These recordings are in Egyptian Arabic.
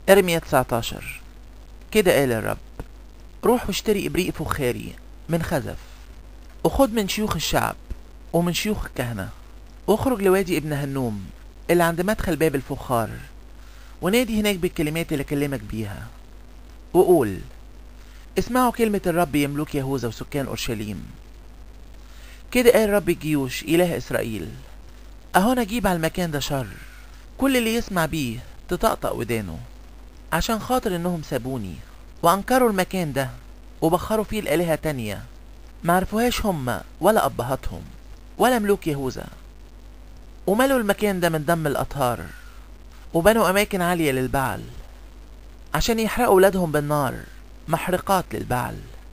ارميا 19 كده قال الرب روح واشتري ابريق فخاري من خزف وخد من شيوخ الشعب ومن شيوخ الكهنة واخرج لوادي ابن هنوم اللي عند مدخل باب الفخار ونادي هناك بالكلمات اللي اكلمك بيها وقول اسمعوا كلمة الرب يملك يهوذا وسكان أورشليم كده قال رب الجيوش إله إسرائيل أهو أنا أجيب على المكان ده شر كل اللي يسمع بيه تطقطق ودانه عشان خاطر إنهم سابوني وأنكروا المكان ده وبخروا فيه الآلهة تانية معرفوهاش هما ولا أبهاتهم ولا ملوك يهوذا وملوا المكان ده من دم الأطهار وبنوا أماكن عالية للبعل عشان يحرقوا ولادهم بالنار محرقات للبعل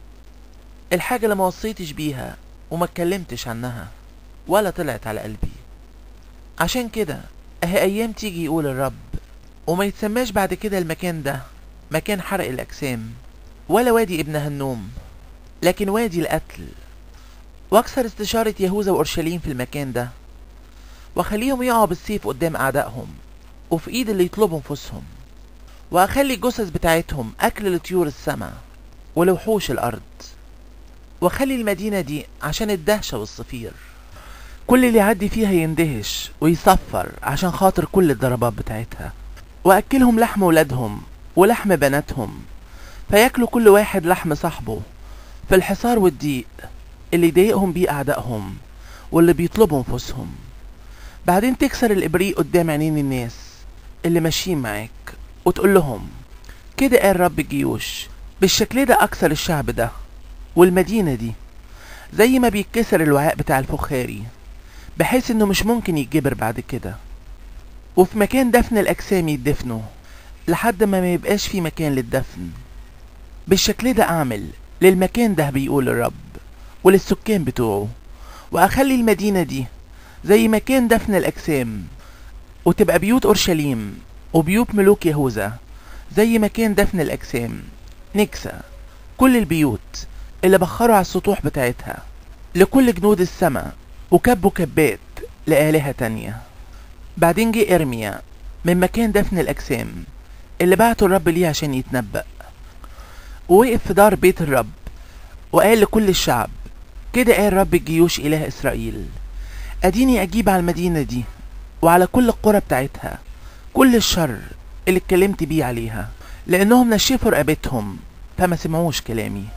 الحاجة اللي ما وصيتش بيها وما اتكلمتش عنها ولا طلعت على قلبي عشان كده اهي ايام تيجي يقول الرب وما يتسماش بعد كده المكان ده مكان حرق الاجسام ولا وادي ابن هنوم لكن وادي القتل واكسر استشارة يهوذا واورشليم في المكان ده واخليهم يقعوا بالسيف قدام اعدائهم وفي ايد اللي يطلبوا نفوسهم واخلي الجثث بتاعتهم اكل لطيور السماء ولوحوش الارض واخلي المدينة دي عشان الدهشة والصفير كل اللي يعدي فيها يندهش ويصفر عشان خاطر كل الضربات بتاعتها واكلهم لحم ولادهم ولحم بناتهم فياكلوا كل واحد لحم صاحبه في الحصار والضيق اللي يضايقهم بيه اعدائهم واللي بيطلبوا نفوسهم بعدين تكسر الابريق قدام عينين الناس اللي ماشيين معاك وتقول لهم كده قال رب الجيوش بالشكل ده اكثر الشعب ده والمدينة دي زي ما بيتكسر الوعاء بتاع الفخاري بحيث انه مش ممكن يتجبر بعد كده وفي مكان دفن الاجسام يدفنوا لحد ما ما يبقاش في مكان للدفن بالشكل ده اعمل للمكان ده بيقول الرب وللسكان بتوعه واخلي المدينة دي زي مكان دفن الاجسام وتبقى بيوت اورشليم وبيوت ملوك يهوذا زي مكان دفن الاجسام نكسة كل البيوت اللي بخروا على السطوح بتاعتها لكل جنود السماء وكبوا كبات لآلهة تانية بعدين جه إرميا من مكان دفن الأجسام اللي بعته الرب ليه عشان يتنبأ ووقف في دار بيت الرب وقال لكل الشعب كده قال رب الجيوش إله إسرائيل أديني أجيب على المدينة دي وعلى كل القرى بتاعتها كل الشر اللي اتكلمت بيه عليها لأنهم نشفوا رقبتهم فما سمعوش كلامي